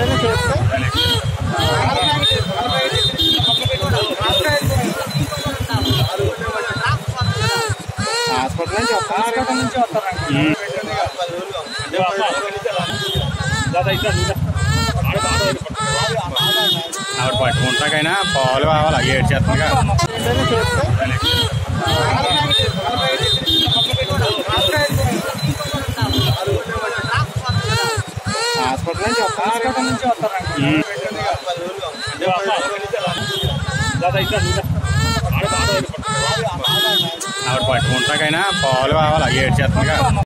hospital నుంచి వస్తారు hospital నుంచి వస్తారండి ఆవిడ పట్టుకుంటాకైనా పాలు కావాలి ఏడు చేస్తుందిగా హాస్పిటల్ నుంచి వస్తారు హాస్పిటల్ నుంచి వస్తారండి ఆవిడ పట్టుకుంటాకైనా పాలు కావాలి ఏడు చేస్తుందిగా